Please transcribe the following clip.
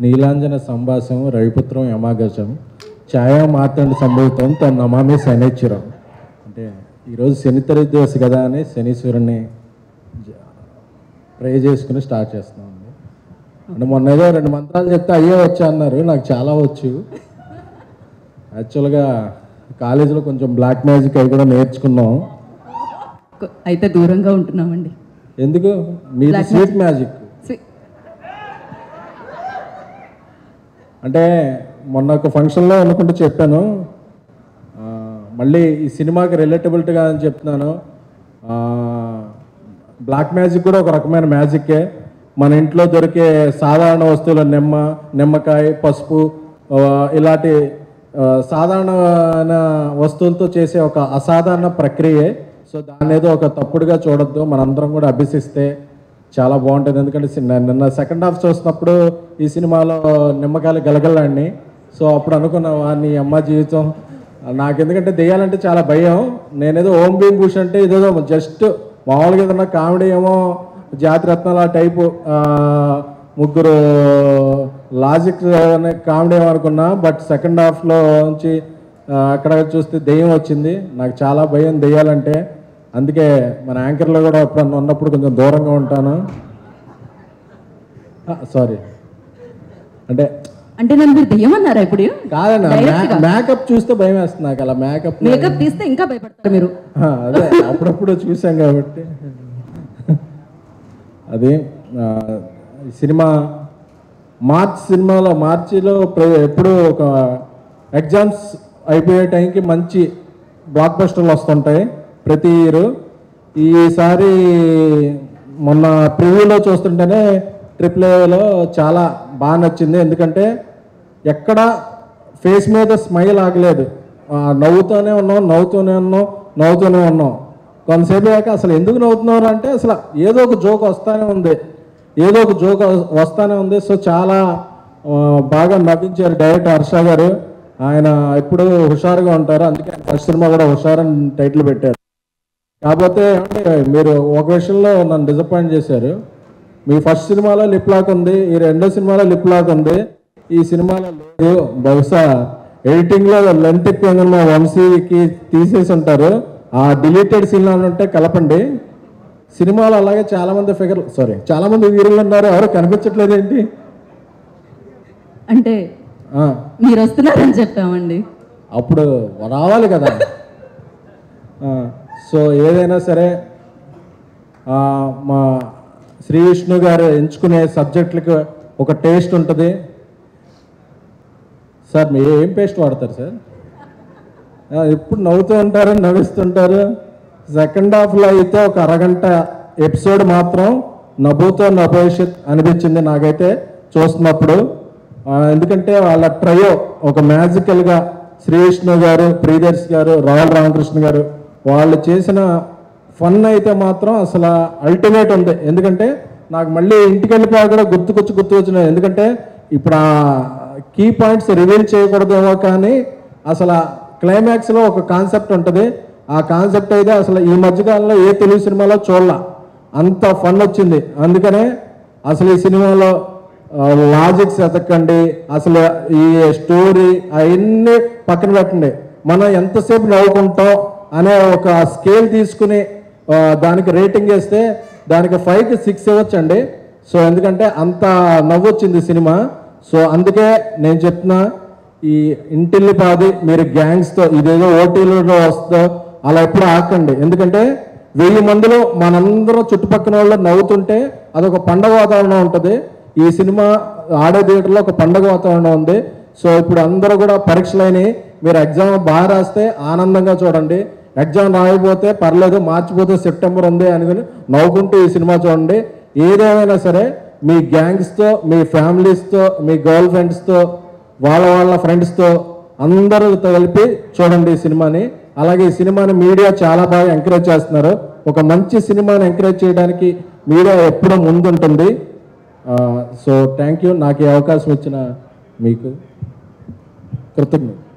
నీలాంజన సంభాసం రవిపుత్రం యమాగజం ఛాయా మార్తండి సంభవితం తన నమామి శనిచ్చిరం అంటే ఈరోజు శని దివస్ కదా అని శనీశ్వరుని ప్రే చేసుకుని స్టార్ట్ చేస్తున్నామండి అంటే మొన్న ఏదో రెండు మంత్రాలు చెప్తే అయ్యే వచ్చా అన్నారు నాకు చాలా వచ్చు యాక్చువల్గా కాలేజీలో కొంచెం బ్లాక్ మ్యాజిక్ అవి కూడా నేర్చుకున్నాం కొ- అయితే దూరంగా ఉంటున్నామండి ఎందుకు మీది Black స్వీట్ మ్యాజిక్ స్వీ- అంటే మొన్న ఒక ఫంక్షన్లో అనుకుంటూ చెప్పాను ఆ, మళ్ళీ ఈ సినిమాకి రిలేటబిలిటీగా అని చెప్తున్నాను ఆ, బ్లాక్ మ్యాజిక్ కూడా ఒక రకమైన మ్యాజిక్కే మన ఇంట్లో దొరికే సాధారణ వస్తువుల నిమ్మ నిమ్మకాయ పసుపు ఆ, ఇలాంటి ఆ, సాధారణ వస్తువులతో చేసే ఒక అసాధారణ ప్రక్రియే సో దాన్ని ఏదో ఒక తప్పుడుగా చూడొద్దు మనందరం కూడా అభ్యసిస్తే చాలా బాగుంటుంది ఎందుకంటే సి- న- నిన్న సెకండ్ హాఫ్ చూసినప్పుడు ఈ సినిమాలో నిమ్మకాయలు గలగలాడిని సో అప్పుడు అనుకున్నా వాడిని అమ్మ జీవితం నాకు ఎందుకంటే దెయ్యాలంటే చాలా భయం నేనేదో ఓం భీమ్ భూష్ అంటే ఇదేదో జస్ట్ మామూలుగా ఏదన్నా కామెడీ ఏమో జాతిరత్నాల టైపు ఆ, ముగ్గురు లాజిక్ అనే కామెడీ ఏమో అనుకున్నా బట్ సెకండ్ హాఫ్లో నుంచి ఆ, అక్కడ చూస్తే దెయ్యం వచ్చింది నాకు చాలా భయం దెయ్యాలంటే అందుకే మన యాంకర్లో కూడా ఎప్పుడన్నా ఉన్నప్పుడు కొంచెం దూరంగా ఉంటాను సారీ అంటే అంటే నన్ను మీరు దెయ్యమన్నారా ఇప్పుడు కాదన్న Direct గా. మేకప్ చూస్తే భయం వేస్తుంది నాకు అలా మేకప్ మేకప్ తీస్తే ఇంకా భయపడతారు మీరు అదే అప్పుడప్పుడు చూసాం కాబట్టి అది ఆ, ఈ సినిమా మార్చ్ సినిమాలో మార్చిలో ప్ర- ఎప్పుడు ఒక ఎగ్జామ్స్ అయిపోయే టైంకి మంచి బ్లాక్ బస్టర్లు వస్తుంటాయి ప్రతి ఇయర్ ఈసారి మొన్న ప్రివ్యూలో చూస్తుంటేనే ట్రిపుల్ ఏలో చాలా బాగా నచ్చింది ఎందుకంటే ఎక్కడ ఫేస్ మీద స్మైల్ ఆగలేదు ఆ, నవ్వుతూనే ఉన్నాం నవ్వుతూనే ఉన్నాం నవ్వుతూనే ఉన్నాం కొంతసేపు అయ్యాక అసలు ఎందుకు నవ్వుతున్నారు అంటే అసలు ఏదో ఒక జోక్ వస్తానే ఉంది ఏదో ఒక జోక్ వస్తానే ఉంది సో చాలా ఆ, బాగా నవ్వించారు డైరెక్టర్ హర్ష గారు ఆయన ఎప్పుడు హుషారుగా ఉంటారు అందుకే ఆయన ఫస్ట్ సినిమా కూడా హుషార్ అని టైటిల్ పెట్టారు కాకపోతే అంటే మీరు ఒక విషయంలో నన్ను డిసప్పాయింట్ చేశారు మీ ఫస్ట్ సినిమాలో లిప్ లాక్ ఉంది ఈ రెండో సినిమాలో లిప్ లాక్ ఉంది ఈ సినిమాలో లేదు బహుశా ఎడిటింగ్లో లెంత్ ఎక్కువ మా వంశీకి తీసేసి ఉంటారు ఆ డిలీటెడ్ సీన్ ఉంటే కలపండి సినిమాలో అలాగే చాలా మంది ఫిగర్ సారీ చాలా మంది హీరోలు ఉన్నారు ఎవరు కనిపించట్లేదు ఏంటి అంటే ఆ, మీరు వస్తున్నారని చెప్పామండి అప్పుడు రావాలి కదా ఆ, సో ఏదైనా సరే ఆ, మా శ్రీ విష్ణు గారు ఎంచుకునే సబ్జెక్టులకి ఒక టేస్ట్ ఉంటుంది సార్ మీరు ఏం పేస్ట్ వాడతారు సార్ ఆ, ఎప్పుడు నవ్వుతూ ఉంటారు నవ్విస్తుంటారు సెకండ్ హాఫ్లో అయితే ఒక అరగంట ఎపిసోడ్ మాత్రం నవ్వుతో నభవిష్యత్ అనిపించింది నాకైతే చూస్తున్నప్పుడు ఆ, ఎందుకంటే వాళ్ళ ట్రయో ఒక మ్యాజికల్గా శ్రీ విష్ణు గారు ప్రియదర్శి గారు రాయల్ రామకృష్ణ గారు వాళ్ళు చేసిన ఫన్ అయితే మాత్రం అసలు అల్టిమేట్ ఉంది ఎందుకంటే నాకు మళ్ళీ ఇంటికి వెళ్ళిపోయా కూడా గుర్తుకొచ్చి గుర్తుకొచ్చినాయి ఎందుకంటే ఇప్పుడు ఆ కీ పాయింట్స్ రివీల్ చేయకూడదేమో కానీ అసలు క్లైమాక్స్లో ఒక కాన్సెప్ట్ ఉంటుంది ఆ కాన్సెప్ట్ అయితే అసలు ఈ మధ్యకాలంలో ఏ తెలుగు సినిమాలో చూడాల అంత ఫన్ వచ్చింది అందుకనే అసలు ఈ సినిమాలో లాజిక్స్ ఎతకండి అసలు ఈ స్టోరీ అవన్నీ పక్కన పెట్టండి మనం ఎంతసేపు నవ్వుకుంటాం అనే ఒక స్కేల్ తీసుకుని ఆ, దానికి రేటింగ్ వేస్తే దానికి ఫైవ్కి సిక్స్ ఇవ్వచ్చండి సో ఎందుకంటే అంత నవ్వు వచ్చింది సినిమా సో అందుకే నేను చెప్తున్నా ఈ ఇంటిల్లి పాది మీరు గ్యాంగ్స్తో ఇదేదో ఓటీలలో వస్తుందో అలా ఎప్పుడు ఆకండి ఎందుకంటే వెయ్యి మందిలో మనందరం చుట్టుపక్కల వాళ్ళు నవ్వుతుంటే అదొక పండగ వాతావరణం ఉంటుంది ఈ సినిమా ఆడే థియేటర్లో ఒక పండగ వాతావరణం ఉంది సో ఇప్పుడు అందరూ కూడా పరీక్షలైనవి మీరు ఎగ్జామ్ బాగా రాస్తే ఆనందంగా చూడండి ఎగ్జామ్ రాయకపోతే పర్లేదు మార్చిపోతే సెప్టెంబర్ ఉంది అనుకుని నవ్వుకుంటూ ఈ సినిమా చూడండి ఏదేమైనా సరే మీ గ్యాంగ్స్తో మీ ఫ్యామిలీస్తో మీ గర్ల్ ఫ్రెండ్స్తో వాళ్ళ వాళ్ళ ఫ్రెండ్స్తో అందరూ కలిపి చూడండి ఈ సినిమాని అలాగే ఈ సినిమాని మీడియా చాలా బాగా ఎంకరేజ్ చేస్తున్నారు ఒక మంచి సినిమాని ఎంకరేజ్ చేయడానికి మీడియా ఎప్పుడూ ముందుంటుంది సో థ్యాంక్ యూ నాకు ఈ అవకాశం ఇచ్చిన మీకు కృతజ్ఞత